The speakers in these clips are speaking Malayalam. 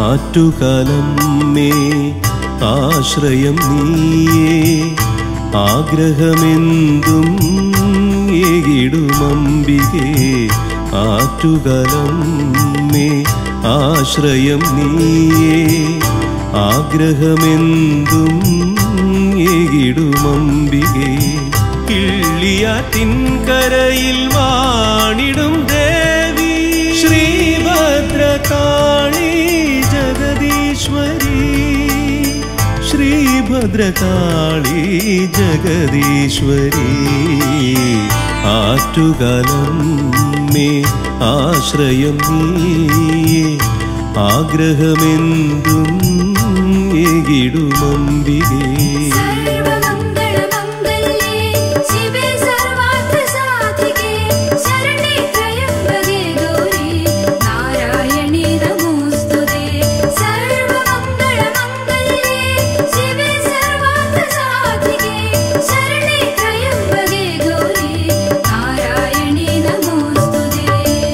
ആറ്റുകാലമ്മേ ആശ്രയം നീയേ ആഗ്രഹമെന്തും ഏകിടുമമ്പികേ ആറ്റുകാലമ്മേ ആശ്രയം നീയേ ആഗ്രഹമെന്തും ഏകിടുമമ്പികേ കിള്ളിയാറ്റിൻ കരയിൽ വാണിടും ദേവി ശ്രീഭദ്രകാളി ജഗദീശ്വരി ശ്രീഭദ്രകാളി ജഗദീശ്വരി ആറ്റുകാലം മേ ആശ്രയം നീയേ ആഗ്രഹമെന്തും ഏകിടുമമ്പികേ സർവമംഗളമംഗല്യേ ശിവേ സർവാർത്ഥസാധികേ ശരണേ ത്രയംബകേ ഗൗരി നാരായണീ നമോസ്തുതേ സർവമംഗളമംഗല്യേ ശിവേ സർവാർത്ഥസാധികേ ശരണേ ത്രയംബകേ ഗൗരി നാരായണീ നമോസ്തുതേ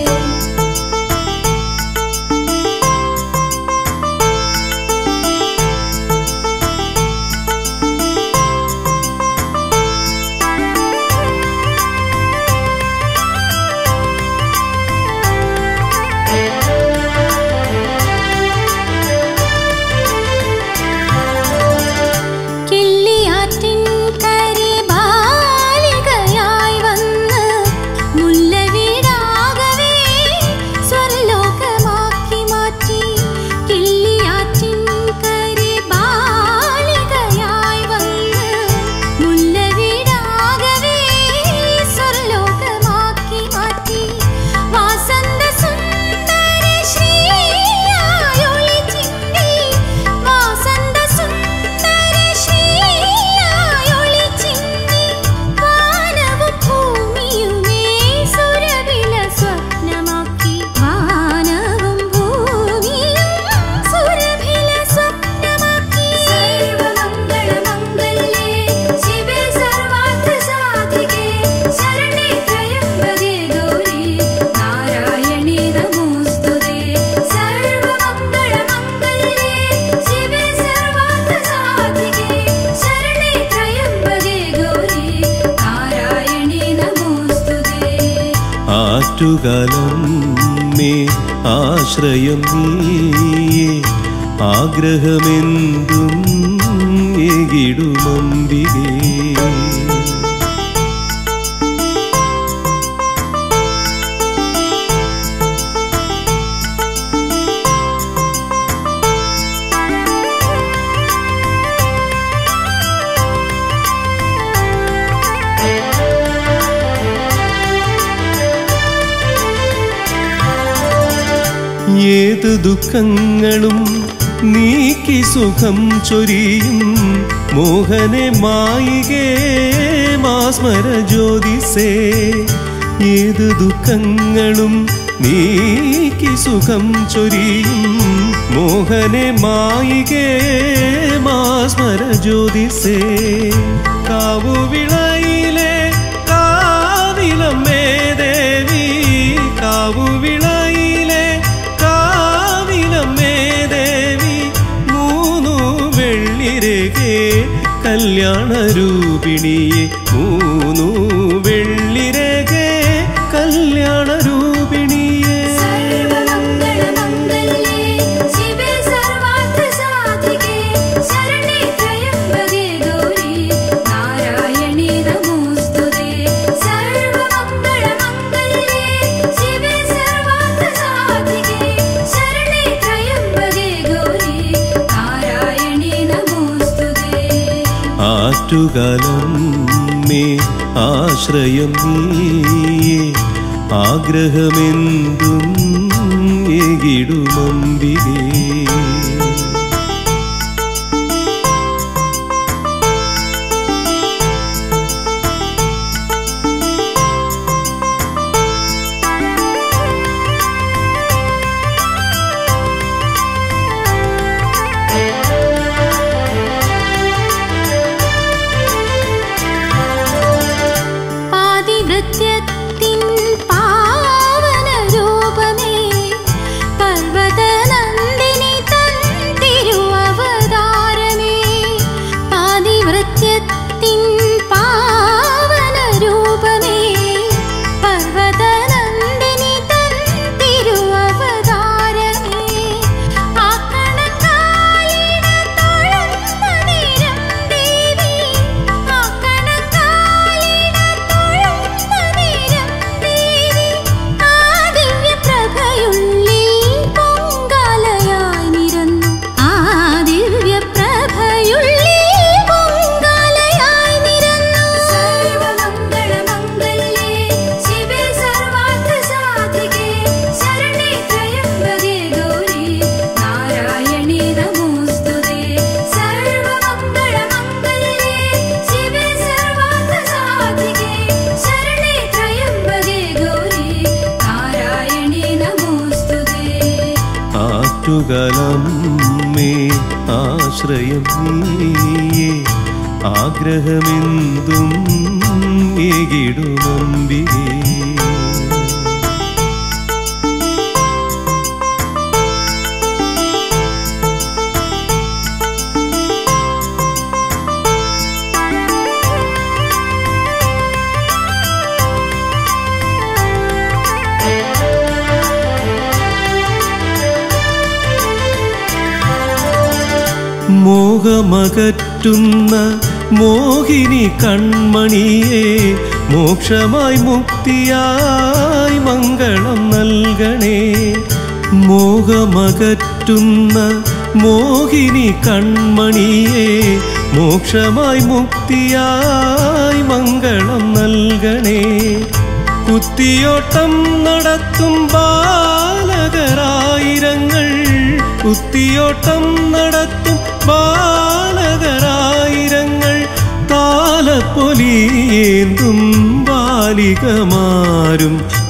കിള്ളിയാറ്റിൻ കരിബാലികയായി വന്ന് മുല്ലവീടാകവേ സ്വർലോകമാക്കി മാറ്റി കിള്ളിയാറ്റിൻ കരിബാലികയായി വന്ന് മുല്ലവീടാകവേ സ്വർലോകമാക്കി മാറ്റി വാസന്ത സുന്ദരി ശ്രീയായൊളി ചിന്തി വാസന്ത സുന്ദരി ശ്രീയായൊളി ചിന്തി വാനവും ഭൂമിയുമേ സുരവില സ്വപ്നമാക്കി വാനവും ഭൂമിയും സുരഭില സ്വപ്നമാക്കി സർവമംഗളമംഗല്യേ ശിവേ സർവാർത്ഥസാധികേ ശരണേ ത്രയംബകേ ഗൗരി നാരായണീ നമോസ്തുതേ സർവമംഗളമംഗല്യേ ശിവേ സർവാർത്ഥസാധികേ ശരണേ ത്രയംബകേ ഗൗരി നാരായണീ നമോസ്തുതേ ആറ്റുകാലം മേ ആശ്രയം നീയേ ആഗ്രഹമെന്തും ഏകിടുമമ്പികേ ഏത് ദുഃഖങ്ങളും നീക്കി സുഖം ചൊരിയും മോഹനെ മായികേ മാസ്മര ജ്യോതിസേ ഏത് ദുഃഖങ്ങളും നീക്കി സുഖം ചൊരിയും മോഹനെ മായികേ മാസ്മര ജ്യോതിസേ കാവുവിളയിലെ കാവിലമ്മേ ദേവി കാവുവിളയിലെ കാവിലമ്മേ ദേവി മൂന്നു വെള്ളിരകെ കല്യാണ രൂപിണിയെ മൂന്നു വെള്ളിരകെ കല്യാണ രൂപിണിയെ സർവമംഗളമംഗല്യേ ശിവേ സർവാർത്ഥസാധികേ ശരണേ ത്രയംബകേ ഗൗരി നാരായണീ നമോസ്തുതേ സർവമംഗളമംഗല്യേ ശിവേ സർവാർത്ഥസാധികേ ശരണേ ത്രയംബകേ ഗൗരി നാരായണീ നമോസ്തുതേ ആറ്റുകാലം മേ ആശ്രയം നീയേ ആഗ്രഹമെന്തും ഏകിടുമമ്പികേ പാതിവൃത്യത്തിൻ പാവന രൂപമേ പർവ്വതനന്ദിനി തൻ ആറ്റുകലമ്മേ ആശ്രയം നീയേ ആഗ്രഹമെന്തും ഏകിടുമമ്പികേ മോഹമകറ്റുന്ന മോഹിനി കൺമണിയെ മോക്ഷമായി മുക്തിയായി മംഗളം നൽകണേ മോഹമകറ്റുന്ന മോഹിനി കൺമണിയെ മോക്ഷമായി മുക്തിയായി മംഗളം നൽകണേ കുത്തിയോട്ടം നടത്തും ബാലകരായിരങ്ങൾ കുത്തിയോട്ടം നടത്തും ബാലകരായിരങ്ങൾ താലപ്പൊലിയേന്തും ബാലികമാരും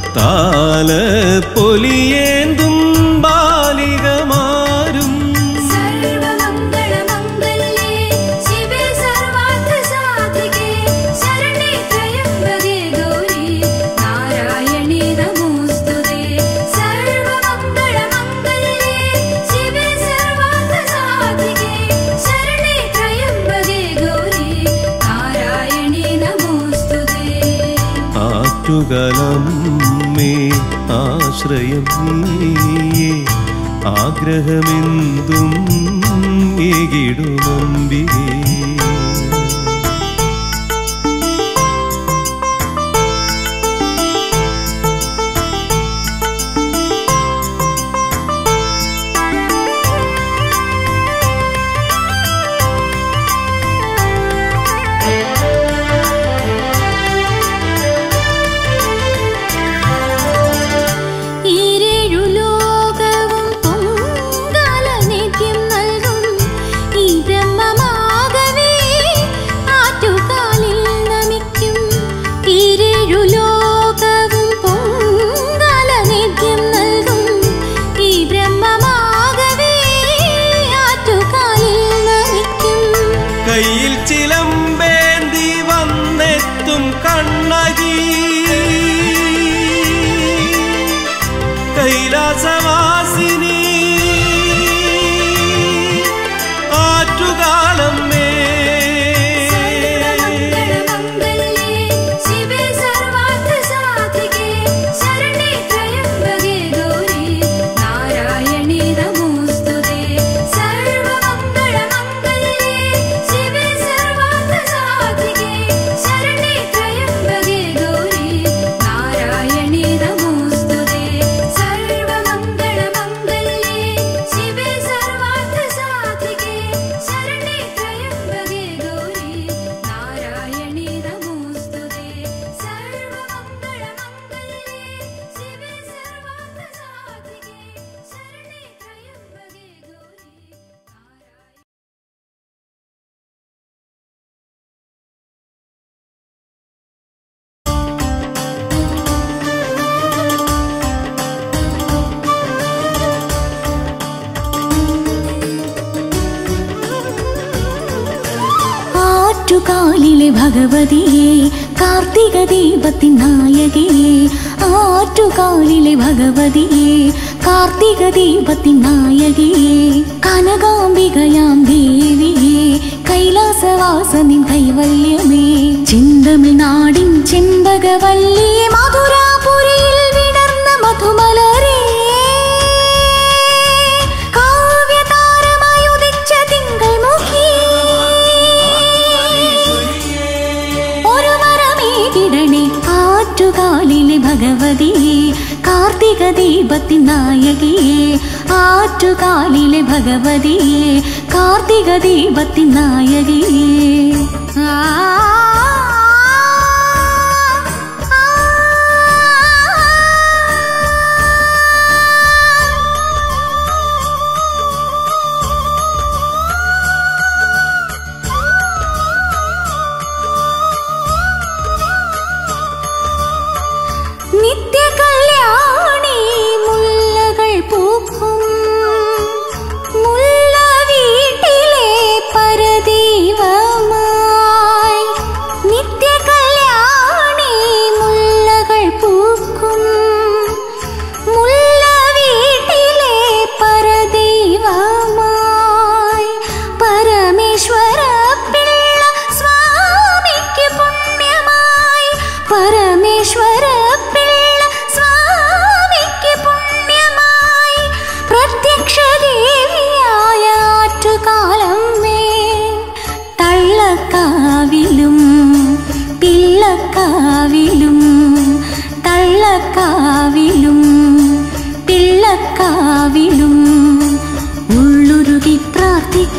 താലപ്പൊലിയേന്തും ബാലികമാരും സർവമംഗളമംഗല്യേ ശിവേ സർവാർത്ഥസാധികേ ശരണേ ത്രയംബകേ ഗൗരി നാരായണീ നമോസ്തുതേ സർവമംഗളമംഗല്യേ ശിവേ സർവാർത്ഥസാധികേ ശരണേ ത്രയംബകേ ഗൗരി നാരായണീ നമോസ്തുതേ ആറ്റുകലമ്മേ ആശ്രയം നീയേ ആഗ്രഹമെന്തും ഏകിടുമമ്പികേ ഈരേഴു ലോകവും പൊങ്കാലനേദ്യം നൽകും ഈ ബ്രഹ്മമാകവേ ആറ്റുകാലിൽ നമിക്കും ഈരേഴു ലോകവും പൊങ്കാലനേദ്യം നൽകും ഈ ബ്രഹ്മമാകവേ ആറ്റുകാലിൽ നമിക്കും കയ്യിൽ ചിലമ്പേന്തി വന്നെത്തും കണ്ണകി കൈലാസവാസിനി ആറ്റുകാലമ്മേ സർവമംഗളമംഗല്യേ ശിവേ സർവാർത്ഥസാധികേ ശരണേ ത്രയംബകേ ഗൗരി നാരായണീ നമോസ്തുതേ സർവമംഗളമംഗല്യേ ശിവേ സർവാർത്ഥസാധികേ ശരണേ ത്രയംബകേ ഗൗരി നാരായണീ നമോസ്തുതേ സർവമംഗളമംഗല്യേ ശിവേ സർവാർത്ഥസാധികേ ശരണേ ത്രയംബകേ ഗൗരി നാരായണീ നമോസ്തുതേ സർവമംഗളമംഗല്യേ ശിവേ സർവാർത്ഥസാധികേ ശരണേ ത്രയംബകേ ഗൗരി നാരായണീ ആറ്റുകാലിലെ ഭഗവതിയെ കാർത്തിക ദീപത്തിൻ നായകിയെ ആറ്റുകാലിലെ ഭഗവതിയെ കാർത്തിക ദീപത്തിൻ നായകിയെ കനകാംബികയാം ദേവിയെ കൈലാസവാസനിൻ കൈവല്യമേ ചിന്തമിഴ്നാടിൻ ചെമ്പകവല്ലിയെ മധുരാപുരിയിൽ വിടർന്ന മധുമലരേ കാവ്യതാരമായി ഉദിച്ച തിങ്കൾ മുഖി ഒരു വരമേകിടണേ ആറ്റുകാലിലെ ഭഗവതിയെ കാർത്തിക ദീപത്തിൻ നായകിയെ ആറ്റുകാലിലെ ഭഗവതിയെ കാർത്തിക ദീപത്തിൻ നായകിയെ ആ നിത്യകല്യാണി മുല്ലകൾ പൂക്കും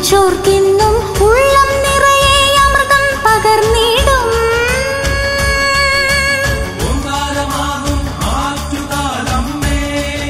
കൊതിച്ചോർക്കെന്നും ഉള്ളം നിറയെ അമൃതം പകർന്നിടും ഓങ്കാരമാകും ആറ്റുകാലമ്മേ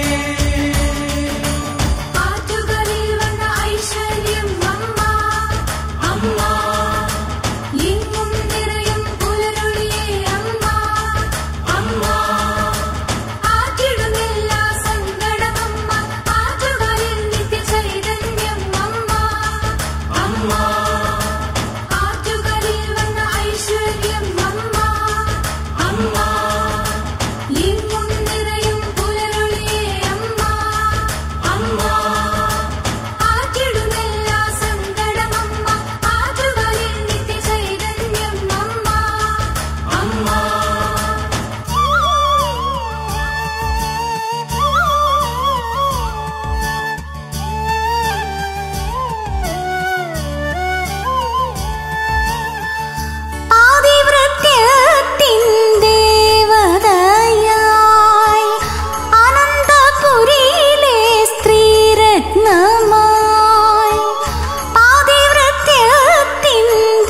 ആറ്റുകളിൽ വന്ന ഐശ്വര്യം അമ്മ അമ്മ എങ്ങും നിറയും പുലരൊളിയേ അമ്മ അമ്മ ആറ്റിടുന്നില്ല സങ്കടമമ്മ ആറ്റുകളിൽ നിത്യചൈതന്യം അമ്മ അമ്മ ആറ്റുകളിൽ വന്ന ഐശ്വര്യം അമ്മ അമ്മ എങ്ങും നിറയും പുലരൊളിയേ അമ്മ അമ്മ ആറ്റിടുന്നില്ല സങ്കടമമ്മ ആറ്റുകളിൽ നിത്യചൈതന്യം അമ്മ അമ്മ ആദിവൃത്യത്തിൻ ദേവതയായി അനന്തപുരിയിലെ സ്ത്രീരത്നമായി ആദിവൃത്യത്തിൻ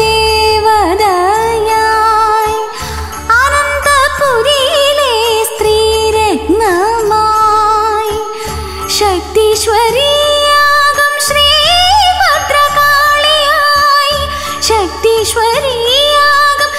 ദേവതയായി അനന്തപുരിയിലെ സ്ത്രീരത്നമായി ശക്തീശ്വരിയാകും ശ്രീഭദ്രകാളിയായി ശക്തീശ്വരിയാകും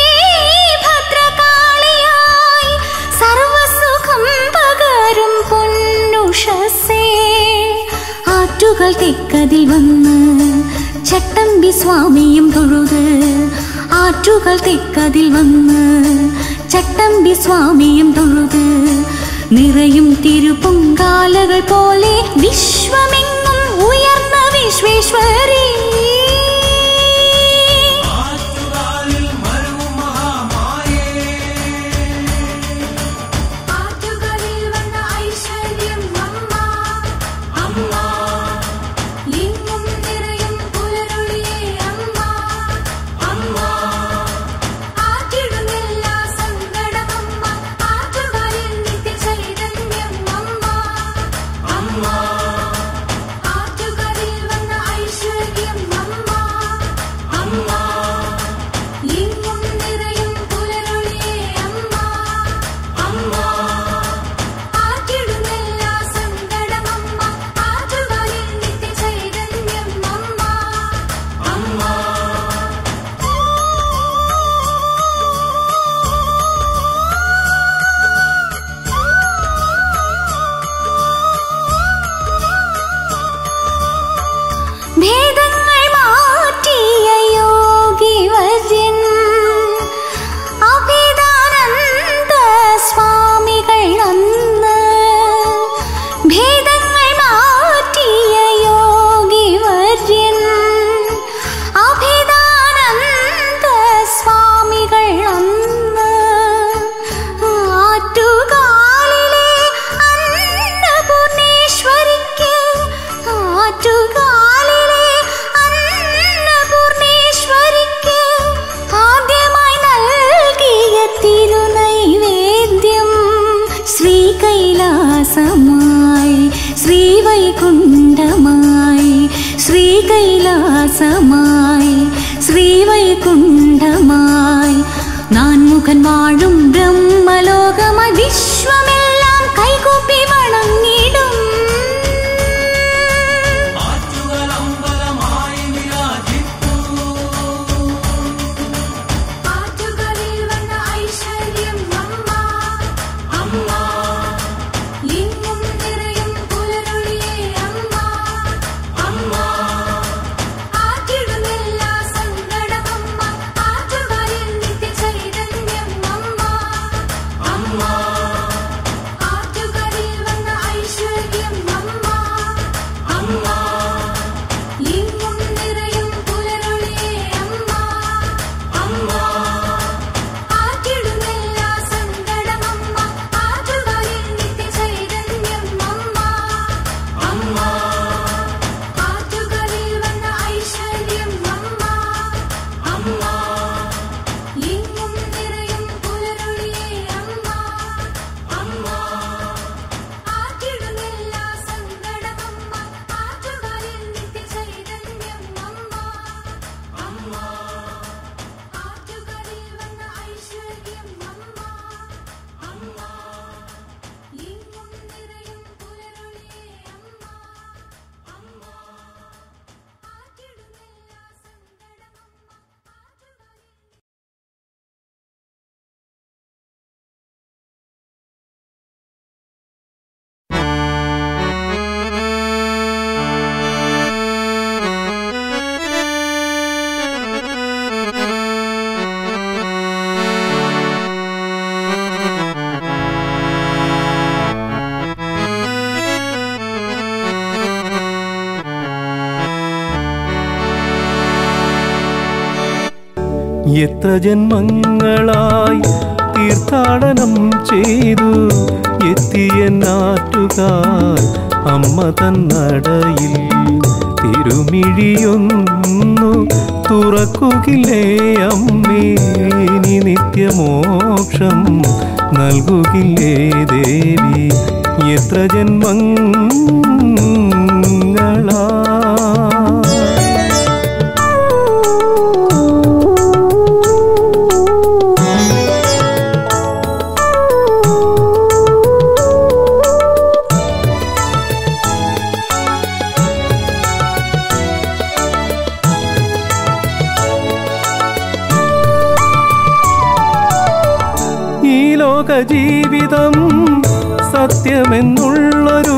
ശ്രീഭദ്രകാളിയായി സർവസുഖം പകരും പൊന്നുഷസേ ആറ്റുകൾ തെക്കതിൽ വന്ന് ചട്ടമ്പി സ്വാമിയും തൊഴുത് ആറ്റുകൾ തെക്കതിൽ വന്ന് ചട്ടമ്പി സ്വാമിയും തൊഴുത് നിറയും തിരുപൊങ്കാലകൾ പോലെ വിശ്വമെങ്ങും ഉയർന്ന വിശ്വേശ്വരി ആറ്റുകാലിൽ മരുവും മഹാമായേ ആറ്റുകളിൽ വന്ന ഐശ്വര്യം അമ്മ അമ്മ എങ്ങും നിറയും പുലരൊളിയേ അമ്മ അമ്മ ആറ്റിടുന്നില്ല സങ്കടമമ്മ ആറ്റുകളിൽ നിത്യചൈതന്യം അമ്മ അമ്മ ആറ്റുകളിൽ വന്ന ഐശ്വര്യം അമ്മ അമ്മ എങ്ങും നിറയും പുലരൊളിയേ അമ്മ അമ്മ ആറ്റിടുന്നില്ല സങ്കടമമ്മ ആറ്റുകളിൽ നിത്യചൈതന്യം അമ്മ അമ്മ ഭേദങ്ങൾ മാറ്റിയ യോഗി വര്യൻ അഭിദാനന്ദ സ്വാമികൾ അന്ന് ഭേദങ്ങൾ മാറ്റിയ യോഗി വര്യൻ അഭിദാനന്ദ സ്വാമികൾ അന്ന് ആറ്റുകാലിലെ അന്നപൂർണേശ്വരിക്ക് ആറ്റുകാലിലെ അന്നപൂർണേശ്വരിക്ക് ആദ്യമായി നൽകിയ തിരുനൈവേദ്യം ശ്രീ കൈലാസമായി ശ്രീവൈകുണ്ഠമായി ശ്രീ കൈലാസമായി ശ്രീവൈകുണ്ഠമായി നാൻമുഖൻ വാഴും ബ്രഹ്മലോകമായി വിശ്വമെല്ലാം കൈകൂപ്പി വണങ്ങിടും ആറ്റുകൾ അമ്പലമായി വിരാജിപ്പൂ ആറ്റുകളിൽ വന്ന ഐശ്വര്യം അമ്മ അമ്മ എങ്ങും നിറയും പുലരൊളിയേ അമ്മ അമ്മ ആറ്റിടുന്നില്ല സങ്കടമമ്മ ആറ്റുകളിൽ നിത്യചൈതന്യം അമ്മ എത്ര ജന്മങ്ങളായി തീർത്ഥാടനം ചെയ്തു എത്തിയ നാട്ടുകാർ അമ്മ തന്നടയിൽ തിരുമിഴിയൊന്നു തുറക്കുകില്ലേ അമ്മേ ഇനി നിത്യമോക്ഷം നൽകുകില്ലേ ദേവി എത്ര ജന്മങ്ങളാ ഈ ലോക ജീവിതം സത്യമെന്നുള്ളൊരു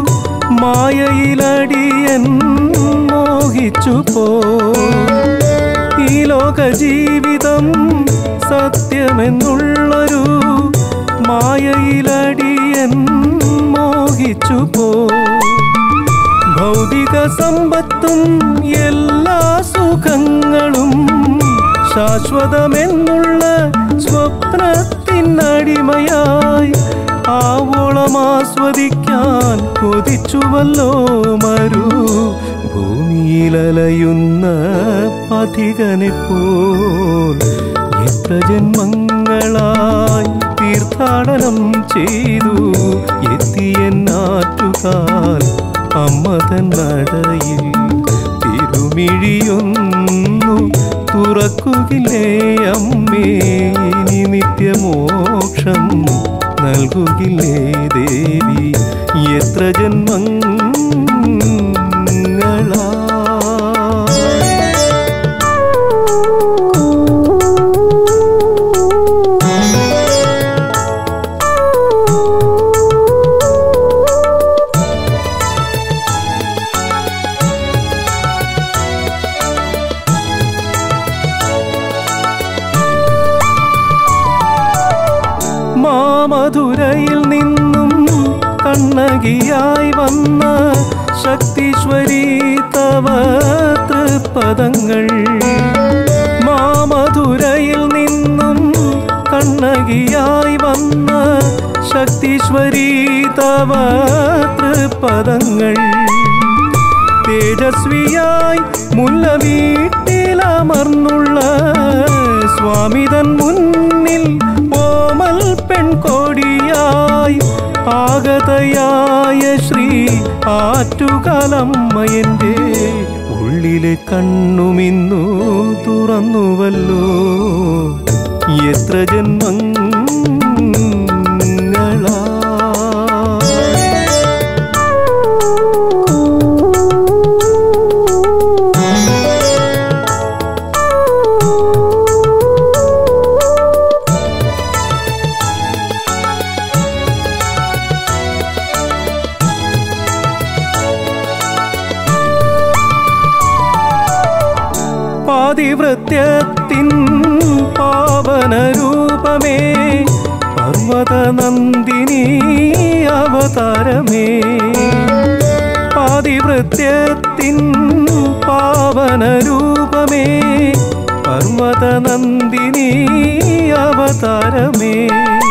മായയിലടിയൻ മോഹിച്ചു പോ ഈ ലോക ജീവിതം സത്യമെന്നുള്ളൊരു മായയിലടിയൻ മോഹിച്ചു പോ ഭൗതിക സമ്പത്തും എല്ലാ സുഖങ്ങളും ശാശ്വതമെന്നുള്ള സ്വപ്നത്തിനടിമയായി ആവോളം ആസ്വദിക്കാൻ കൊതിച്ചുവല്ലോ മരു ഭൂമിയിലലയുന്ന പഥികനെ പോൽ എത്ര ജന്മങ്ങളായി തീർത്ഥാടനം ചെയ്തു എത്തിയ നാട്ടുകാൽ അമ്മ തന്നടയിൽ തിരുമിഴിയൊന്നു തുറക്കുകില്ലേ അമ്മേ ഇനി നിത്യമോക്ഷം നൽകുകില്ലേ ദേവി എത്ര ജന്മങ്ങളാ മാമധുരയിൽ നിന്നും കണ്ണകിയായി വന്ന ശക്തീശ്വരി തവ തൃപ്പദങ്ങൾ മാമധുരയിൽ നിന്നും കണ്ണകിയായി വന്ന ശക്തീശ്വരി തവ തൃപ്പദങ്ങൾ തേജസ്വിയായി മുല്ല വീട്ടിലമർന്നുള്ള സ്വാമിതൻ മുന്നിൽ ഓമൽ പെൺകൊടിയായി ആഗതയായ ശ്രീ ആറ്റുകാലമ്മയൻ്റെ ഉള്ളിലെ കണ്ണുമിന്നു തുറന്നുവല്ലോ എത്ര ജന്മങ്ങളാ പാതിവൃത്യത്തിൻ പാവനരൂപമേ പർവതനന്ദിനി അവതാരമേ പാതിവൃത്യത്തിൻ പാവനരൂപമേ പർവതനന്ദിനി അവതാരമേ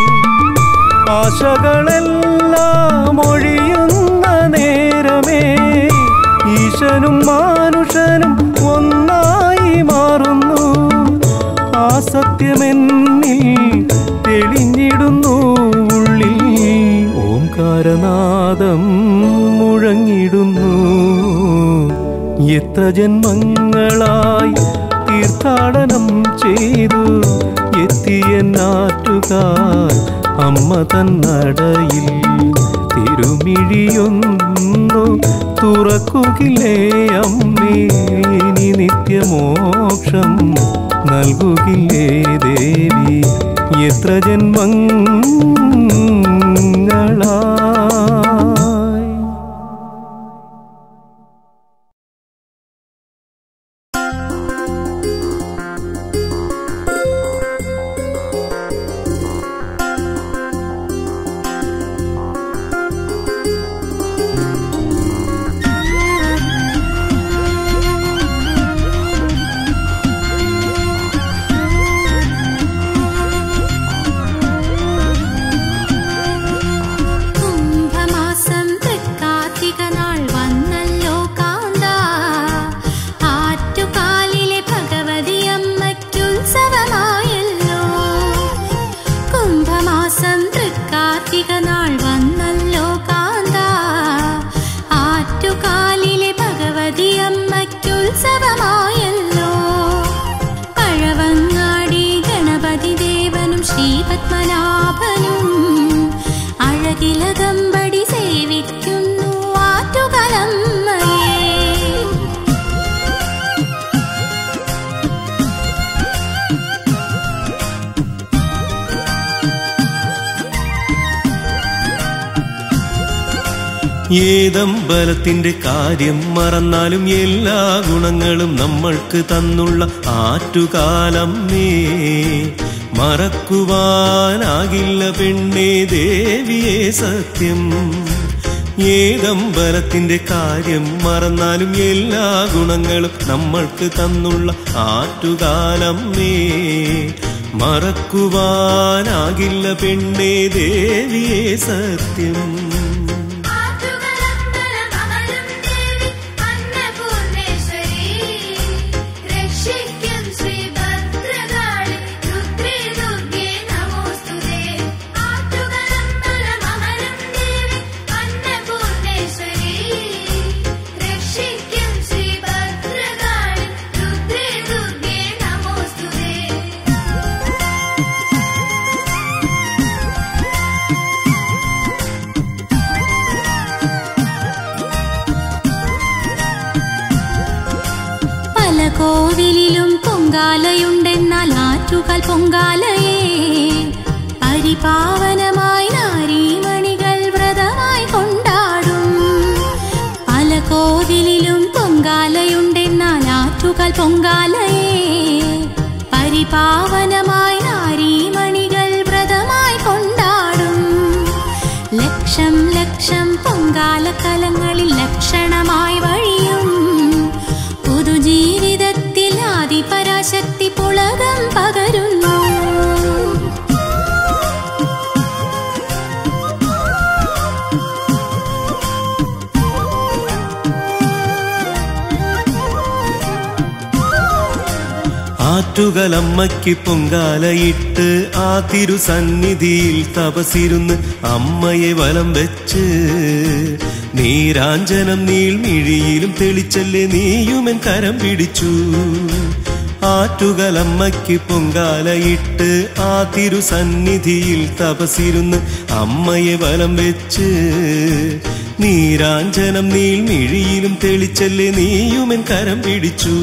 ആശകളെല്ലാം ഒഴിയുന്ന നേരമേ ഈശനും മാനുഷനും ഒന്നായി മാറുന്നു ആ സത്യമെന്നിൽ തെളിഞ്ഞിടുന്നു ഉള്ളിൽ ഓംകാരനാദം മുഴങ്ങിടുന്നു എത്ര ജന്മങ്ങളായി തീർത്ഥാടനം ചെയ്തു എത്തിയ നാട്ടുകാർ അമ്മ തന്നടയിൽ തിരുമിഴിയൊന്നു തുറക്കുകില്ലേ അമ്മേ ഇനി നിത്യമോക്ഷം നൽകുകില്ലേ ദേവി എത്ര ജന്മങ്ങളായി ും മാസം തൃക്കാർത്തിക നാൾ വന്നല്ലോ കാന്ത ആറ്റുകാലിലെ ഭഗവതി അമ്മയ്ക്കുത്സവമായല്ലോ പഴവങ്ങാടി ഗണപതി ദേവനും ശ്രീപത്മനാഭനും അഴകിലകമ്പടി സേവിക്കുന്നു ആറ്റുകലമ്മയെ ഏതമ്പലത്തിന്റെ കാര്യം മറന്നാലും എല്ലാ ഗുണങ്ങളും നമ്മൾക്ക് തന്നുള്ള ആറ്റുകാലമ്മേ മറക്കുവാനാകില്ല പെണ്ണേ ദേവിയെ സത്യം ഏതമ്പലത്തിന്റെ കാര്യം മറന്നാലും എല്ലാ ഗുണങ്ങളും നമ്മൾക്ക് തന്നുള്ള ആറ്റുകാലമ്മേ മറക്കുവാനാകില്ല പെണ്ണേ ദേവിയെ സത്യം ആറ്റുകളമ്പലമമരും ദേവി അന്നപൂർണേശ്വരി രക്ഷിക്കും ശ്രീഭദ്രകാളി രുദ്രേ ദുർഗേ നമോസ്തുതേ ആറ്റുകളമ്പലമമരും ദേവി അന്നപൂർണേശ്വരി രക്ഷിക്കും ശ്രീഭദ്രകാളി രുദ്രേ ദുർഗേ നമോസ്തുതേ പല കോവിലിലും പൊങ്കാലയുണ്ടെന്നാൽ ആറ്റുകാൽ പൊങ്കാലയെ പരിപാവനമായി നാരീമണികൾ വ്രതമായി കൊണ്ടാടും പല കോവിലിലും പൊങ്കാലയുണ്ടെന്നാൽ ആറ്റുകാൽ പൊങ്കാലയെ പരിപാവനമായി നാരീമണികൾ വ്രതമായി കൊണ്ടാടും ലക്ഷം ലക്ഷം പൊങ്കാലക്കലങ്ങളിൽ ലക്ഷണമായി വഴിയും പുതുജീവിതത്തിൽ ആദിപരാശക്തി പുളകം പകരുന്നു ആറ്റുകലമ്മയ്ക്ക് പൊങ്കാലയിട്ട് ആ തിരുസന്നിധിയിൽ തപസിരുന്ന് അമ്മയെ വലം വെച്ച് നീരാഞ്ജനം നീൾമിഴിയിലും തെളിച്ചല്ലേ നീയുമൻ കരം പിടിച്ചു ആറ്റുകലമ്മയ്ക്ക് പൊങ്കാലയിട്ട് ആ തിരുസന്നിധിയിൽ തപസിരുന്ന് അമ്മയെ വലം വെച്ച് നീരാഞ്ജനം നീൾമിഴിയിലും തെളിച്ചല്ലേ നീയുമൻ കരം പിടിച്ചു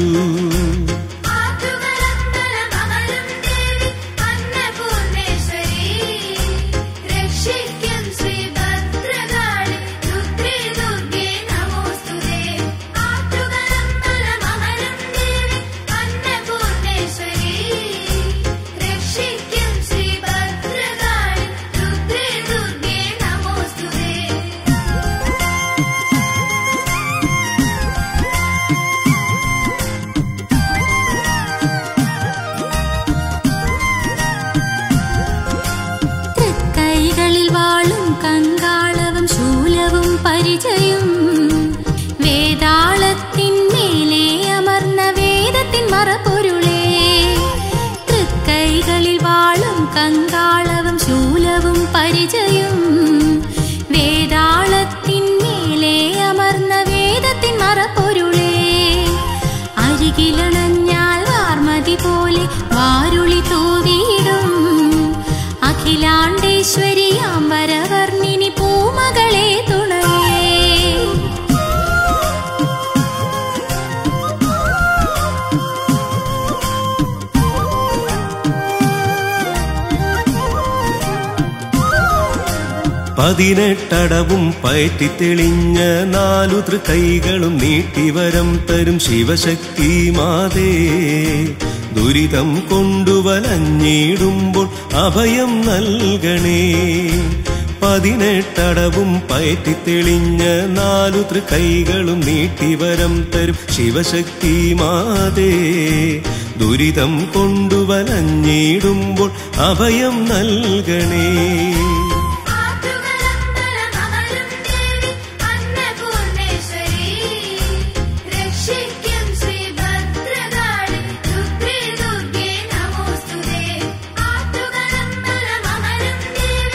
ആറ്റുകളമ്പലമമരും ദേവി അന്നപൂർണേശ്വരി രക്ഷിക്കും ശ്രീഭദ്രകാളി രുദ്രേ ദുർഗേ നമോസ്തുതേ ആറ്റുകളമ്പലമമരും ദേവി അന്നപൂർണേശ്വരി രക്ഷിക്കും ശ്രീഭദ്രകാളി രുദ്രേ ദുർഗേ നമോസ്തുതേ തൃക്കൈകളിൽ വാളും കങ്കാളവും ശൂലവും പരിചയും വേതാളത്തിൻ മേലെ അമർന്ന വേദത്തിൻ മറപ്പൊരുളേ തൃക്കൈകളിൽ വാളും കങ്കാളവും ശൂലവും പരിചയും വേതാളത്തിൻ മേലെ അമർന്ന വേദത്തിൻ മറപ്പൊരുളേ അരികിലണഞ്ഞാൽ വാർമതി പോലെ വാരുളി തൂവിയിടും അഖിലാണ്ടേശ്വരി അമ്പരവർണിനി പൂമകളെ തുണയേ പതിനെട്ടടവും പയറ്റി തെളിഞ്ഞ നാലു തൃക്കൈകളും നീട്ടിവരം തരും ശിവശക്തി മാതേ ദുരിതം കൊണ്ടുവലഞ്ഞിടുമ്പോൾ അഭയം നൽകണേ പതിനെട്ടടവും പയറ്റി തെളിഞ്ഞ നാലു തൃക്കൈകളും നീട്ടിവരം തരും ശിവശക്തി മാതേ ദുരിതം കൊണ്ടുവലഞ്ഞിടുമ്പോൾ അഭയം നൽകണേ ആറ്റുകളമ്പലമമരും ദേവി അന്നപൂർണേശ്വരി രക്ഷിക്കും ശ്രീഭദ്രകാളി രുദ്രേ ദുർഗേ നമോസ്തുതേ ആറ്റുകളമ്പലമമരും ദേവി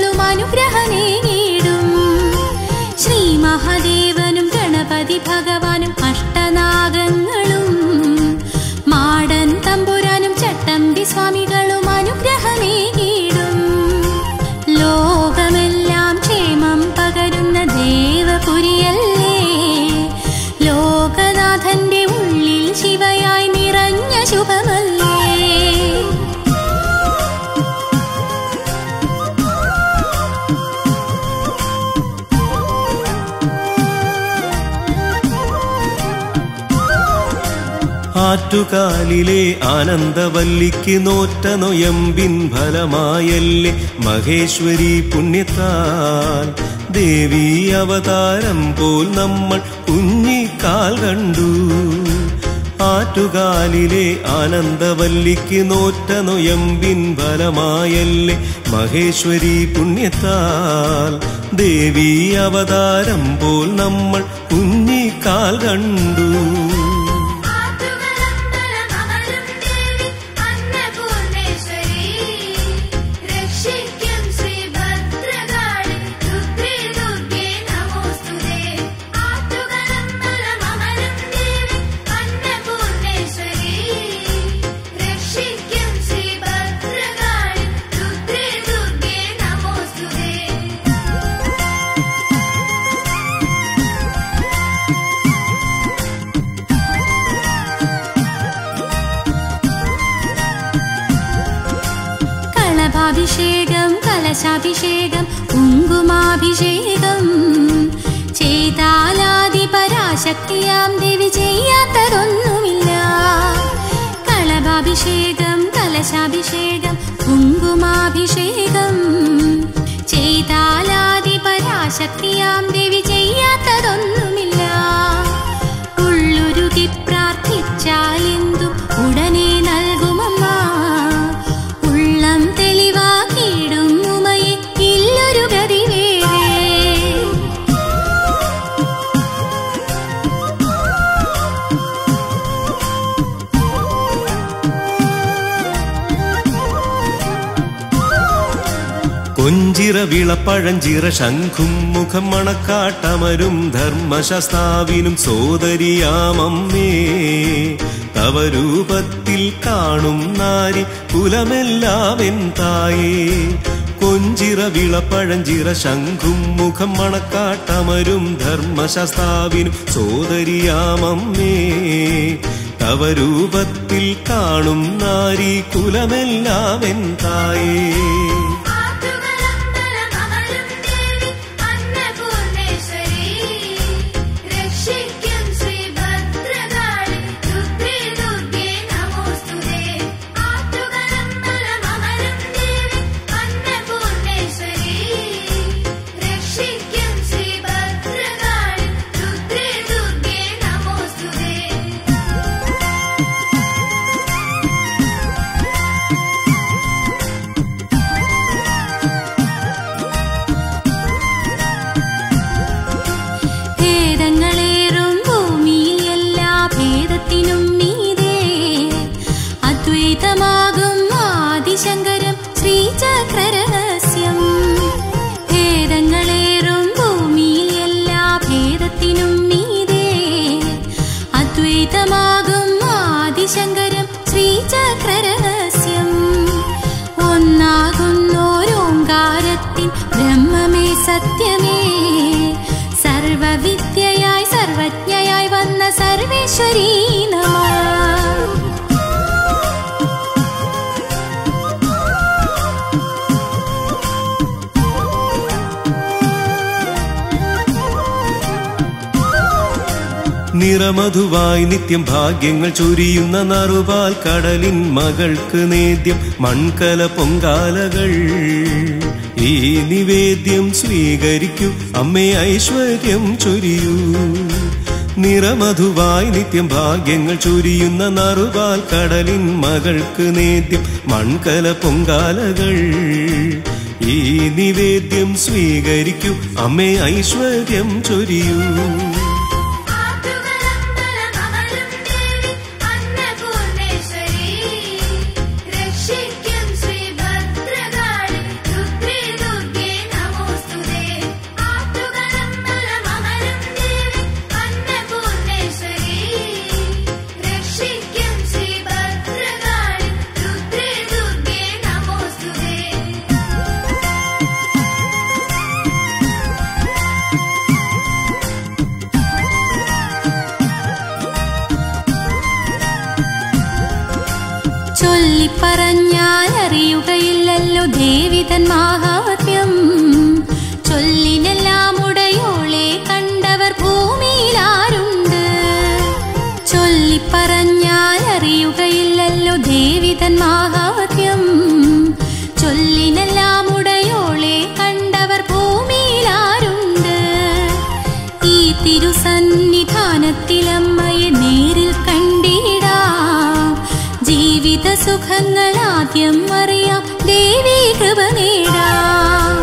സ്വാമികളും അനുഗ്രഹമേകിടും ശ്രീ മഹാദേവനും ഗണപതി ഭഗവാനും അഷ്ടനാഗങ്ങളും മാടൻ തമ്പുരാനും ചട്ടമ്പി സ്വാമികളും അനുഗ്രഹമേകിടും ലോകമെല്ലാം ക്ഷേമം പകരുന്ന ദേവപുരിയല്ലേ ലോകനാഥന്റെ ഉള്ളിൽ ശിവയായി നിറഞ്ഞ ശുഭമല്ലേ ആറ്റുകാലിലെ ആനന്ദവല്ലിക്ക് നോറ്റ നൊയമ്പിൻ ഫലമായല്ലേ മഹേശ്വരി പുണ്യത്താൽ ദേവി അവതാരം പോൽ നമ്മൾ കുഞ്ഞിക്കാൽ കണ്ടു ആറ്റുകാലിലെ ആനന്ദവല്ലിക്ക് നോറ്റ നൊയമ്പിൻ ഫലമായല്ലേ മഹേശ്വരി പുണ്യത്താൽ ദേവി അവതാരം പോൽ നമ്മൾ കുഞ്ഞിക്കാൽ കണ്ടു ആറ്റുകളമ്പലമമരും ദേവി അന്നപൂർണേശ്വരി രക്ഷിക്കും ശ്രീഭദ്രകാളി രുദ്രേ ദുർഗേ നമോസ്തുതേ ആറ്റുകളമ്പലമമരും ദേവി അന്നപൂർണേശ്വരി രക്ഷിക്കും ശ്രീഭദ്രകാളി രുദ്രേ ദുർഗേ നമോസ്തുതേ കളഭാഭിഷേകം കലശാഭിഷേകം കുങ്കുമാഭിഷേകം ചെയ്താലാദി പരാശക്തിയാം ദേവി ചെയ്യാത്തതൊന്നുമില്ല കളഭാഭിഷേകം കലശാഭിഷേകം കുങ്കുമാഭിഷേകം ചെയ്താലാദി പരാശക്തിയാം ദേവി ചെയ്യാത്തതൊന്നുമില്ല ഉള്ളുരുകി പ്രാർത്ഥിച്ചാലെന്തും ഉടനെ നൽകുമമ്മ ഉള്ളം തെളിവാക്കിയിടും ഉമയെ ഇല്ലൊരു ഗതി വേറെ കൊഞ്ചിറ വിളപ്പഴഞ്ചിറ ശംഖും മുഖം മണക്കാട്ടമരും ധർമ്മശസ്താവിനും സോദരിയാമമ്മേ തവ രൂപത്തിൽ കാണും നാരി കുലമെല്ലാവൻ തായേ കൊഞ്ചിറ വിളപ്പഴഞ്ചിറ ശംഖും മുഖം മണക്കാട്ടമരും ധർമ്മശസ്താവിനും സോദരിയാമമ്മേ തവ രൂപത്തിൽ കാണും നാരി കുലമെല്ലാവൻ തായേ ആറ്റുകളമ്പലമമരും ദേവി അന്നപൂർണേശ്വരി രക്ഷിക്കും ശ്രീഭദ്രകാളി രുദ്രേ ദുർഗേ നമോസ്തുതേ ആറ്റുകളമ്പലമമരും ദേവി അന്നപൂർണേശ്വരി രക്ഷിക്കും ശ്രീഭദ്രകാളി രുദ്രേ ദുർഗേ നമോസ്തുതേ ഭേദങ്ങളേറും ഭൂമിയിൽ എല്ലാ ഭേദത്തിനും മീതേ അദ്വൈതമാകും ആദിശങ്കരം ശ്രീചക്രരഹസ്യം ഭേദങ്ങളേറും ഭൂമിയിൽ എല്ലാ ഭേദത്തിനും മീതേ അദ്വൈതമാകും ആദിശങ്കരം ശ്രീചക്രരഹസ്യം ഒന്നാകുന്നോരോങ്കാരത്തിൻ ബ്രഹ്മമേ സത്യമേ സർവവിദ്യയായി സർവജ്ഞയായി വന്ന സർവേശ്വരീ നമ നിറമധുവായി നിത്യം ഭാഗ്യങ്ങൾ ചൊരിയുന്ന നറുപാൽ കടലിൻ മകൾക്ക് നേദ്യം മൺകല പൊങ്കാലകൾ ഈ നിവേദ്യം സ്വീകരിക്കൂ അമ്മേ ഐശ്വര്യം ചൊരിയൂ നിറമധുവായി നിത്യം ഭാഗ്യങ്ങൾ ചൊരിയുന്ന നറുപാൽ കടലിൻ മകൾക്ക് നേദ്യം മൺകല പൊങ്കാലകൾ ഈ നിവേദ്യം സ്വീകരിക്കൂ അമ്മേ ഐശ്വര്യം ചൊരിയൂ ആറ്റുകളമ്പലമമരും ദേവി അന്നപൂർണേശ്വരി രക്ഷിക്കും ശ്രീഭദ്രകാളി രുദ്രേ ദുർഗേ ചൊല്ലിപ്പറഞ്ഞാൽ അറിയുകയില്ലല്ലോ ദേവിതൻ മാഹാത്മ്യം ചൊല്ലിനെല്ലാം ഉടയോളെ കണ്ടവർ ഭൂമിയിലാരുണ്ട് ചൊല്ലിപ്പറഞ്ഞാൽ അറിയുകയില്ലല്ലോ ദേവിതൻ മാഹാത്മ്യം ചൊല്ലിനെല്ലാം ഉടയോളെ കണ്ടവർ ഭൂമിയിലാരുണ്ട് ഈ തിരുസന്നിധാനത്തിലമ്മയെ നേരിൽ കണ്ടിടാം ജീവിത സുഖങ്ങൾ ആദ്യം അറിയാം ദേവി കൃപ നേടാം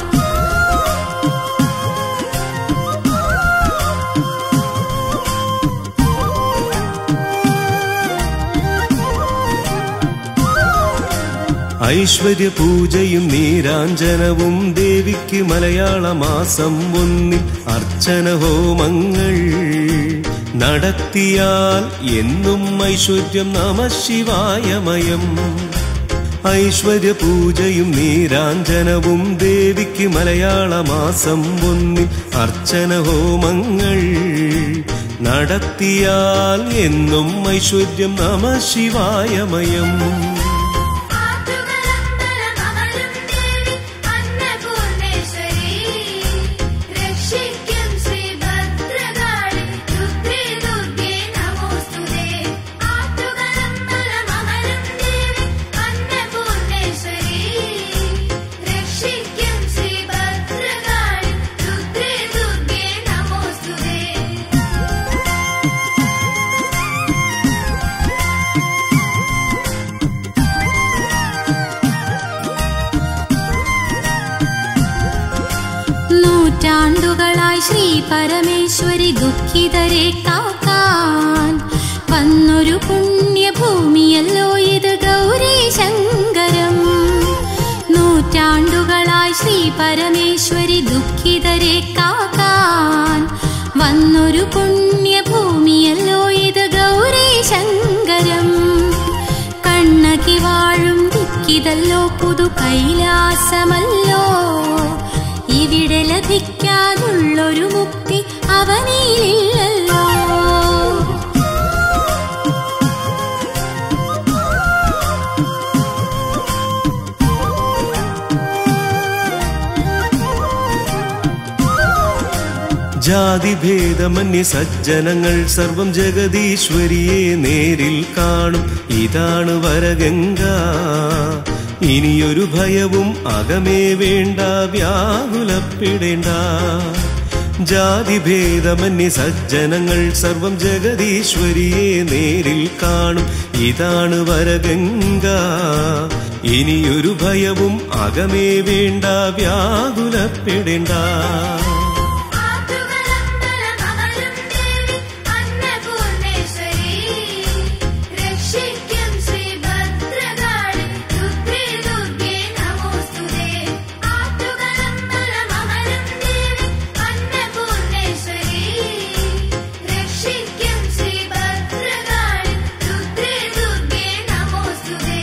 ഐശ്വര്യ പൂജയും നീരാഞ്ജനവും ദേവിക്ക് മലയാള മാസം ഒന്നിൽ അർച്ചന ഹോമങ്ങൾ നടത്തിയാൽ എന്നും ഐശ്വര്യം നമ ശിവായമയം ഐശ്വര്യ പൂജയും നീരാഞ്ജനവും ദേവിക്ക് മലയാള മാസം ഒന്നിൽ അർച്ചന ഹോമങ്ങൾ നടത്തിയാൽ എന്നും ഐശ്വര്യം നമ ശിവായമയം ആറ്റുകളമ്പലമമരും ദേവി അന്നപൂർണേശ്വരി രക്ഷിക്കും ശ്രീഭദ്രകാളി രുദ്രേ ദുർഗേ നമോസ്തുതേ ആറ്റുകളമ്പലമമരും ദേവി അന്നപൂർണേശ്വരി രക്ഷിക്കും ശ്രീഭദ്രകാളി രുദ്രേ ദുർഗേ നമോസ്തുതേ നൂറ്റാണ്ടുകളായി ശ്രീ പരമേശ്വരി ദുഃഖിതരെ കാക്കാൻ വന്നൊരു പുണ്യഭൂമിയല്ലോ ഇത് ഗൗരി ശങ്കരം നൂറ്റാണ്ടുകളായി ശ്രീ പരമേശ്വരി ദുഃഖിതരെ കാക്കാൻ വന്നൊരു പുണ്യഭൂമിയല്ലോ ഇത് ഗൗരി ശങ്കരം കണ്ണകി വാഴും ദിക്കിതല്ലോ പുതു കൈലാസമല്ലോ ഇവിടെ ലഭിക്കാതുള്ളൊരു മുക്തി അവനിയില്ലല്ലോ ജാതിഭേദമന്യ സജ്ജനങ്ങൾ സർവം ജഗദീശ്വരിയെ നേരിൽ കാണും ഇതാണ് വരഗംഗ ഇനിയൊരു ഭയവും അകമേ വേണ്ട വ്യാകുലപ്പെടേണ്ട ജാതിഭേദമന്യ സജ്ജനങ്ങൾ സർവം ജഗദീശ്വരിയെ നേരിൽ കാണും ഇതാണ് വരഗംഗ ഇനിയൊരു ഭയവും അകമേ വേണ്ട വ്യാകുലപ്പെടേണ്ട ആറ്റുകളമ്പലമമരും ദേവി അന്നപൂർണേശ്വരി രക്ഷിക്കും ശ്രീഭദ്രകാളി രുദ്രേ ദുർഗേ നമോസ്തുതേ ആറ്റുകളമ്പലമമരും ദേവി അന്നപൂർണേശ്വരി രക്ഷിക്കും ശ്രീഭദ്രകാളി രുദ്രേ ദുർഗേ നമോസ്തുതേ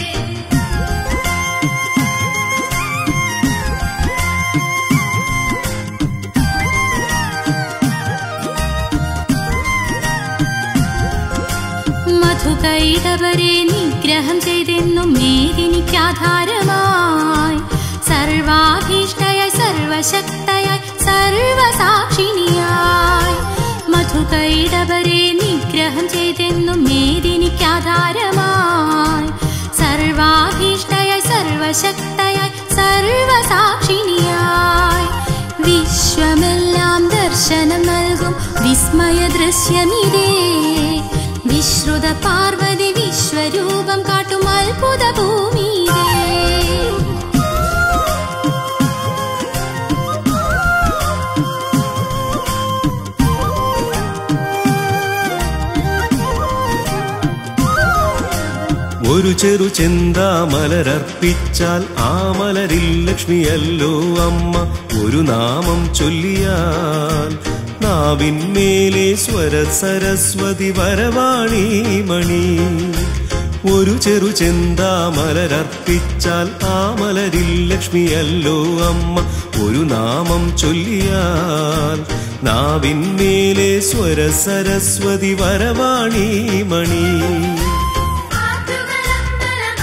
മധുകൈടവരെ നിഗ്രഹം ചെയ്തെന്നും മേദിനിക്കാധാരമായി സർവാഭീഷ്ടയായി സർവശക്തയായി സർവസാക്ഷിണിയായി മധുകൈടവരെ നിഗ്രഹം ചെയ്തെന്നും മേദിനിക്കാധാരമായി സർവാഭീഷ്ടയായി സർവശക്തയായി സർവസാക്ഷിണിയായി വിശ്വമെല്ലാം ദർശനം നൽകും വിസ്മയ ദൃശ്യമിതേ വിശ്രുത പാർവതി വിശ്വരൂപം കാട്ടും അത്ഭുത ഭൂമിയിലേ ഒരു ചെറു ചെന്താമലരർപ്പിച്ചാൽ ആ മലരിൽ ലക്ഷ്മിയല്ലോ അമ്മ ഒരു നാമം ചൊല്ലിയാൽ നാവിന്മേലെ സ്വര സരസ്വതി വരവാണി മണി ഒരു ചെറു ചെന്താമലരർപ്പിച്ചാൽ ആ മലരിൽ ലക്ഷ്മിയല്ലോ അമ്മ ഒരു നാമം ചൊല്ലിയാൽ നാവിന്മേലെ സ്വര സരസ്വതി വരവാണി മണി ആറ്റുകളമ്പലമമരും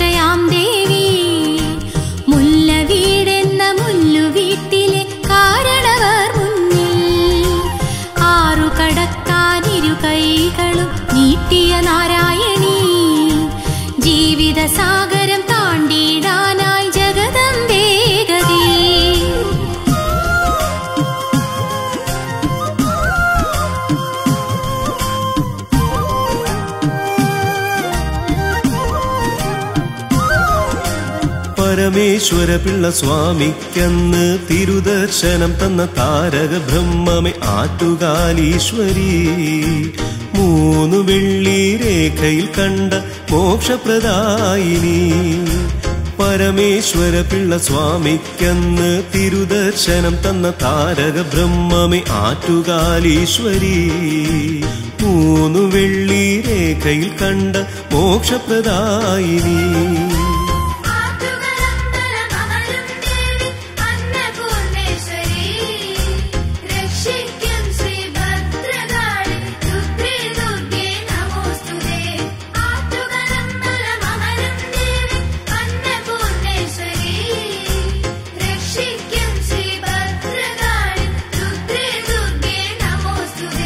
രക്ഷയാം ദേവി മുല്ല വീടെന്ന മുല്ലു വീട്ടിലെ കാരണവർ മുന്നിൽ ആറു കടക്കാനിരു കൈകളും നീട്ടിയ നാരായണി ജീവിത സാഗരം താണ്ടിടാനായി ജഗതം വേഗതേ പരമേശ്വര പിള്ള സ്വാമിക്കന്ന് തിരുദർശനം തന്ന താരക ബ്രഹ്മമേ ആറ്റുകാലീശ്വരി മൂന്നു വെള്ളി രേഖയിൽ കണ്ട മോക്ഷപ്രദായിനി പരമേശ്വര പിള്ള സ്വാമിക്കന്ന് തിരുദർശനം തന്ന താരക ബ്രഹ്മമേ ആറ്റുകാലീശ്വരി മൂന്നു വെള്ളി രേഖയിൽ കണ്ട മോക്ഷപ്രദായിനി ആറ്റുകളമ്പലമമരും ദേവി അന്നപൂർണേശ്വരി രക്ഷിക്കും ശ്രീഭദ്രകാളി രുദ്രേ ദുർഗേ നമോസ്തുതേ ആറ്റുകളമ്പലമമരും ദേവി അന്നപൂർണേശ്വരി രക്ഷിക്കും ശ്രീഭദ്രകാളി രുദ്രേ ദുർഗേ നമോസ്തുതേ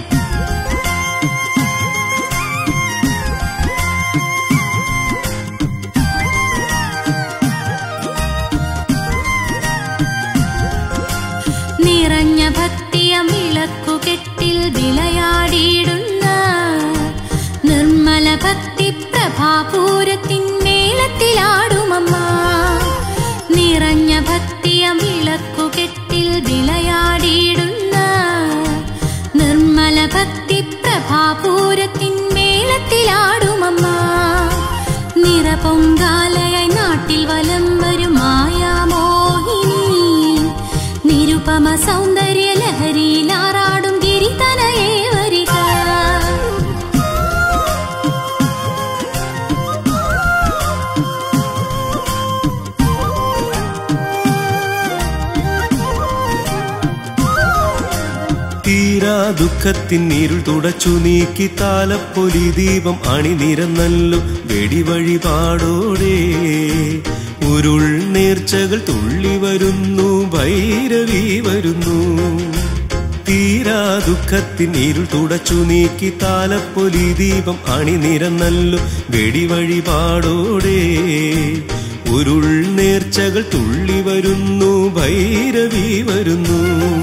നിറഞ്ഞ ഭക്തിയം വിളക്കുകെട്ടിൽ വിളയാടിയിടുന്ന നിർമ്മല ഭക്തി പ്രഭാപൂരത്തിന്മേളത്തിലാടുമമ്മ നിറഞ്ഞ ഭക്തിയം വിളക്കുകെട്ടിൽ വിളയാടിയിടുന്ന നിർമ്മല ഭക്തി പ്രഭാപൂരത്തിന്മേളത്തിലാടുമമ്മ നിറപൊങ്കാലയായി നാട്ടിൽ വലം വരും മായാമോഹിനി നിരുപമ സൗന്ദര്യ ലഹരിയിലാറാടും ഗിരിതനയേ വരിക തീരാ ദുഃഖത്തിൻ ഇരുൾ തുടച്ചു നീക്കി താലപ്പൊലി ദീപം അണിനിരന്നല്ലോ വെടിവഴിപാടോടെ ഉരുൾ നേർച്ചകൾ തുള്ളി വരുന്നു ഭൈരവി വരുന്നു തീരാ ദുഃഖത്തിൻ ഇരുൾ തുടച്ചു നീക്കി താലപ്പൊലി ദീപം അണിനിരന്നല്ലോ വെടിവഴിപാടോടെ ഉരുൾ നേർച്ചകൾ തുള്ളി വരുന്നു ഭൈരവി വരുന്നു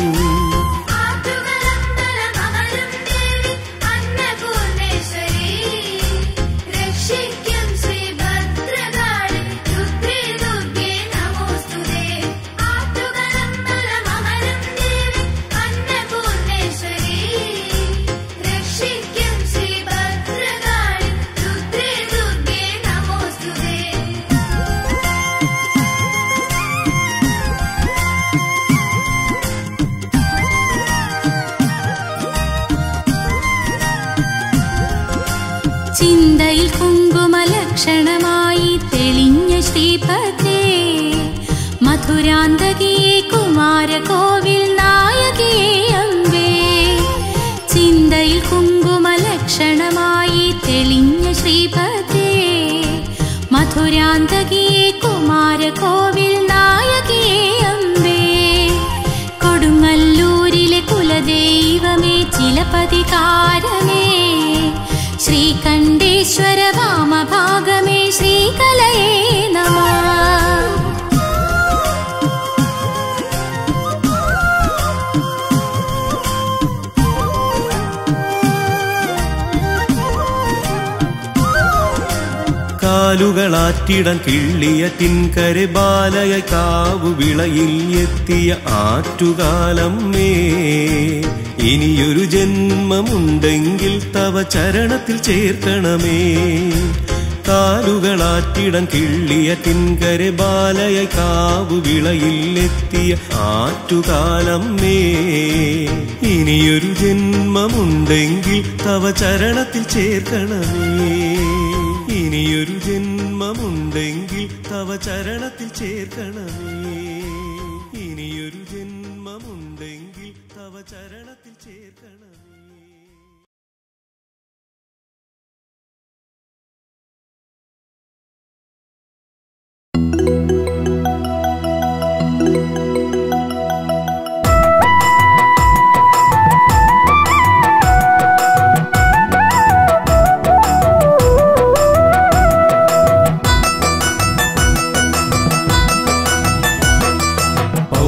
ആറ്റുകളമ്പലമമരും ദേവി അന്നപൂർണേശ്വരി രക്ഷിക്കും ശ്രീഭദ്രകാളി രുദ്രേ ദുർഗേ നമോസ്തുതേ ആറ്റുകളമ്പലമമരും ദേവി അന്നപൂർണേശ്വരി രക്ഷിക്കും ശ്രീഭദ്രകാളി രുദ്രേ ദുർഗേ നമോസ്തുതേ ചിന്തയിൽ കുങ്കുമലക്ഷണമായി തെളിഞ്ഞ ശ്രീഭദ്രേ മധുരാന്തകിയെ കുമാരകോവിൽ നായകിയെ അമ്പേ ചിന്തയിൽ കുങ്കുമലക്ഷണമായി തെളിഞ്ഞ ശ്രീഭദ്രേ മധുരാന്തകിയെ കുമാരകോവിൽ നായകിയെ അമ്പേ കൊടുങ്ങല്ലൂരിലെ കുലദൈവമേ ചിലപതികാരമേ ശ്രീകണ്ഠേശ്വര വാമഭാഗമേ ശ്രീകലയേ നമ കാലുകളാറ്റിടൻ കിള്ളിയ തിൻകരെ ബാലയ കാവു വിളയിൽ എത്തിയ ആറ്റുകാലമ്മേ ഇനിയൊരു ജന്മമുണ്ടെങ്കിൽ തവ ചരണത്തിൽ ചേർക്കണമേ കാലുകളാറ്റിടൻ കിള്ളിയ തിൻകരെ ബാലയ കാവു വിളയിൽ എത്തിയ ആറ്റുകാലമ്മേ ഇനിയൊരു ജന്മമുണ്ടെങ്കിൽ തവ ചരണത്തിൽ ചേർക്കണമേ ഇനിയൊരു ജന്മമുണ്ടെങ്കിൽ തവ ചരണത്തിൽ ചേർക്കണമേ ഇനിയൊരു ജന്മമുണ്ടെങ്കിൽ തവ ചരണത്തിൽ ചേർക്കണമേ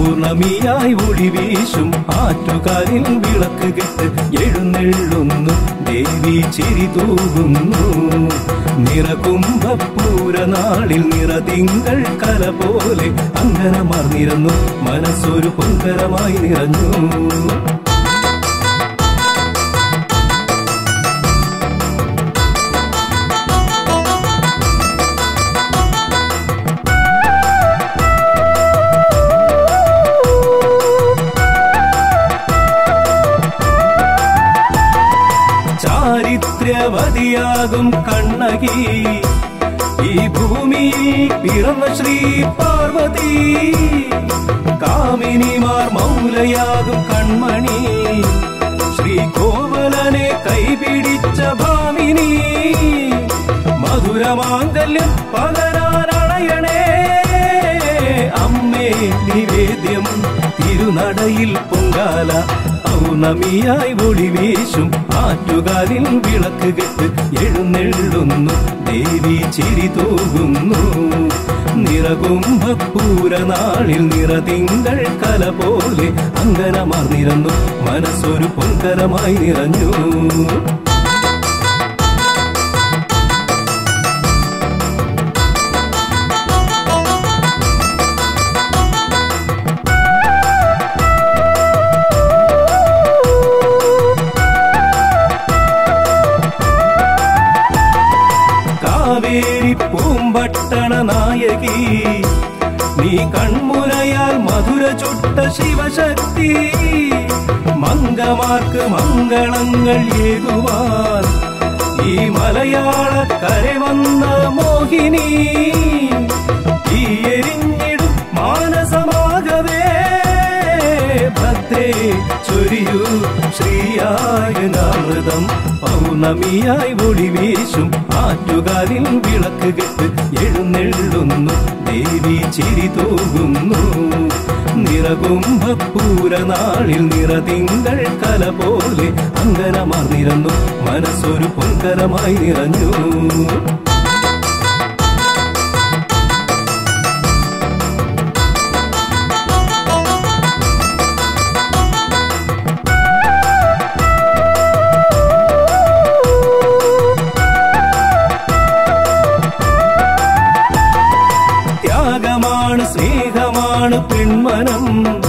പൗർണമിയായി ഒളി വീശും ആറ്റുകാലിൽ വിളക്ക് കെട്ട് എഴുന്നള്ളുന്നു ദേവി ചിരി തൂകുന്നു നിറകുംഭപ്പൂര നാളിൽ നിറതിങ്കൾ കല പോലെ അങ്കനമർന്നിരുന്നു മനസ്സൊരു പൊങ്കരമായി നിറഞ്ഞു ചാരിത്രവതിയാകും കണ്ണകി ഈ ഭൂമിയിൽ പിറന്ന ശ്രീ പാർവതി കാമിനിമാർ മൗലയാകും കൺമണി ശ്രീ കോവലനെ കൈപിടിച്ച ഭാമിനി മധുരമാംഗല്യം പകരാനണയണേ അമ്മേ നിവേദ്യം തിരുനടയിൽ പൊങ്കാല പൗർണമിയായി ഒളി വീശും ആറ്റുകാലിൽ വിളക്ക് കെട്ട് എഴുന്നള്ളുന്നു ദേവി ചിരി തൂകുന്നു നിറകുംഭപ്പൂര നാളിൽ നിറതിങ്കൾ കല പോലെ അങ്കനമർന്നിരുന്നു മനസ്സൊരു പൊങ്കരമായി നിറഞ്ഞു കാവേരി പൂമ്പട്ടണ നായകി നീ കൺമുരയാൽ മധുര ചുട്ട ശിവശക്തി മംഗമാർക്ക് മംഗളങ്ങൾ ഏകുവാൻ ഈ മലയാള കരവന്ന മോഹിനി ഈ എരിഞ്ഞിടും മാനസമാകവേ ഭക്തേ ചൊരിയൂ ശ്രീയായനാമൃതം പൗർണമിയായി ഒളി വീശും ആറ്റുകാലിൽ വിളക്ക് കെട്ട് എഴുന്നള്ളുന്നു ദേവി ചിരി തൂകുന്നു നിറകുംഭപ്പൂര നാളിൽ നിറതിങ്കൾ കല പോലെ അങ്കനമർന്നിരുന്നു മനസ്സൊരു പൊങ്കരമായി നിറഞ്ഞു ത്യാഗമാണ് സ്നേഹമാണ് പെൺമനം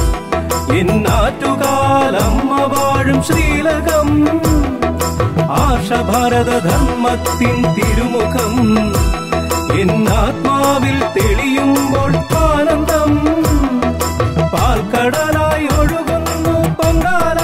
എന്നാറ്റുകാലമ്മ വാഴും ശ്രീലകം ആർഷഭാരത ധർമ്മത്തിൻ തിരുമുഖം എന്നാത്മാവിൽ തെളിയുമ്പോൾ ആനന്ദം പാൽക്കടലായി ഒഴുകുന്നു പൊങ്കാല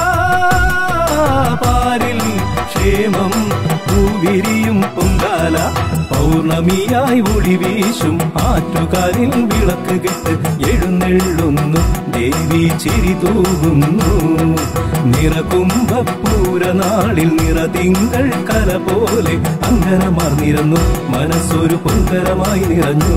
പാരിൽ ക്ഷേമം പൂവിരിയും പൊങ്കാല പൗർണമിയായി ഒളി വീശും ആറ്റുകാലിൽ വിളക്ക് കെട്ട് എഴുന്നള്ളുന്നു ദേവി ചിരി തൂകുന്നു നിറകുംഭപ്പൂര നാളിൽ നിറതിങ്കൾ കല പോലെ അങ്കനമർന്നിരുന്നു മനസ്സൊരു പൊങ്കരമായി നിറഞ്ഞു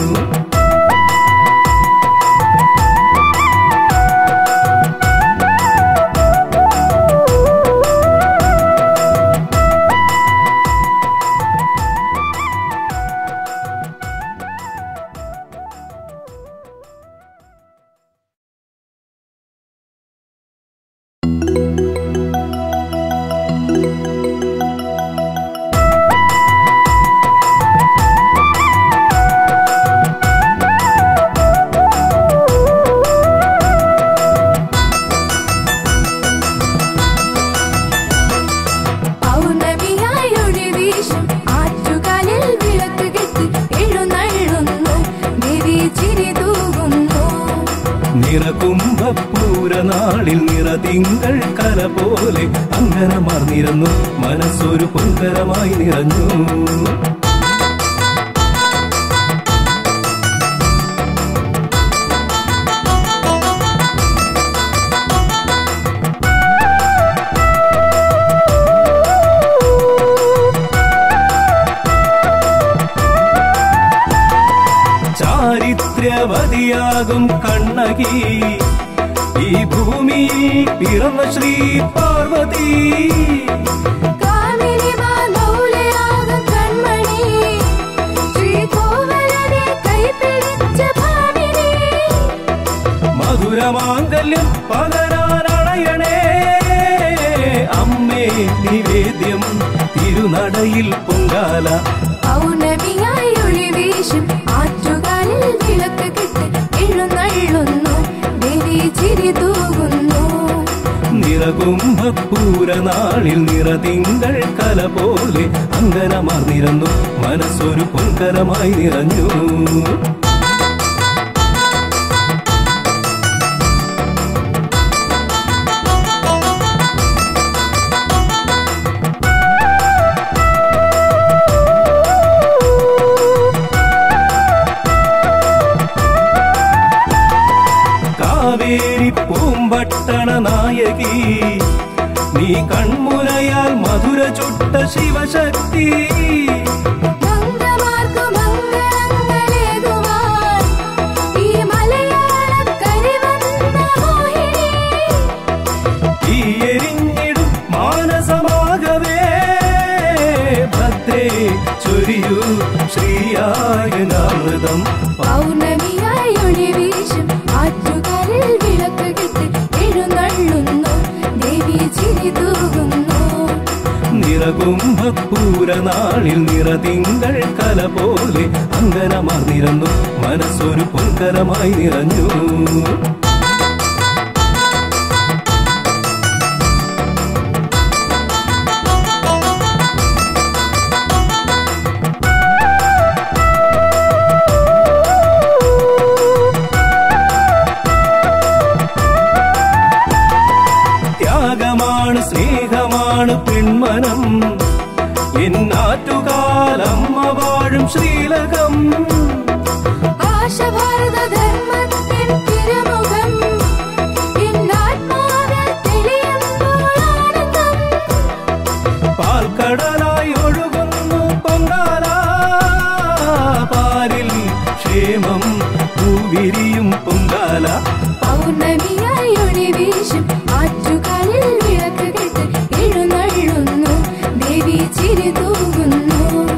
പൗർണമിയായി ഒളി വീശും ആറ്റുകാലിൽ വിളക്ക് കെട്ടി എഴുന്നള്ളുന്നു ദേവി ചിരി തൂകുന്നു നിറകുംഭപ്പൂര നാളിൽ നിറതിങ്കൾ കല പോലെ അങ്കനമർന്നിരുന്നു മനസ്സൊരു പൊങ്കരമായി നിറഞ്ഞു ചാരിത്രവതിയാകും കണ്ണകി ഈ ഭൂമിയിൽ പിറന്ന ശ്രീ പാർവതി കാമിനിമാർ മൗലയാകും കൺമണി ശ്രീകോവലനെ കൈപിടിച്ച ഭാമിനി മധുരമാ സർവമാംഗല്യം പകരാനണയണേ അമ്മേ നിവേദ്യം തിരുനടയിൽ പൊങ്കാല പൗർണമിയായി ഒളി വീശും ആറ്റുകാലിൽ വിളക്ക് കെട്ട് എഴുന്നള്ളുന്നു ദേവി ചിരി തൂകുന്നു നിറകുംഭപൂരനാളിൽ നിറതിങ്കൾ കല പോലെ അങ്കനമാർന്നിരന്നു മനസ്സൊരു പൊൻകരമായി നിറഞ്ഞു കാവേരി പൂമ്പട്ടണ നായകി നീ കൺമുനയാൽ മധുര ചുട്ട ശിവശക്തി ഗംഗമാർക്കു മംഗളങ്ങളേകുവാൻ ഈ മലയാളക്കരി വന്ന മോഹിനി ഈ എരിഞ്ഞിടും മാനസമാകവേ ഭദ്രേ ചൊരിയൂ ശ്രീയായനാമൃതം പൗർണമിയായി ഒളി വീശും ആറ്റുകാലിൽ വിളക്ക് കെട്ട് എഴുന്നള്ളുന്നു ദേവി ചിരി തൂകുന്നു നിറകുംഭപൂരനാളിൽ നിറതിങ്കൾ കല പോലെ അങ്കനമാർന്നിരന്നു മനസ്സൊരു പൊൻകരമായി നിറഞ്ഞു ത്യാഗമാണ് സ്നേഹമാണ് പെൺമനം എന്നാറ്റുകാലമ്മ വാഴും ശ്രീലകം ആശഭാരത ധർമ്മത്തിൻ തിരുമുഖം എന്നാത്മാവിൽ തെളിയുമ്പോൾ ആനന്ദം പാൽക്കടലായി ഒഴുകുന്നു പൊങ്കാല പാലിൽ ക്ഷേമം പൂവിരിയും പൊങ്കാല പൗർണമിയായി ഒളി വീശും ആറ്റുകാലിൽ വിളക്ക് കെട്ട് എഴുന്നള്ളുന്നു ദേവി ചിരി തൂകുന്നു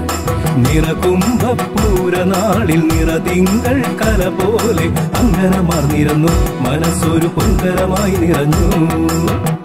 നിറകുംഭപൂരനാളിൽ നിറതിങ്കൾ കല പോലെ അങ്കനമാർന്നിരന്നു മനസ്സൊരു പൊൻകരമായി നിറഞ്ഞു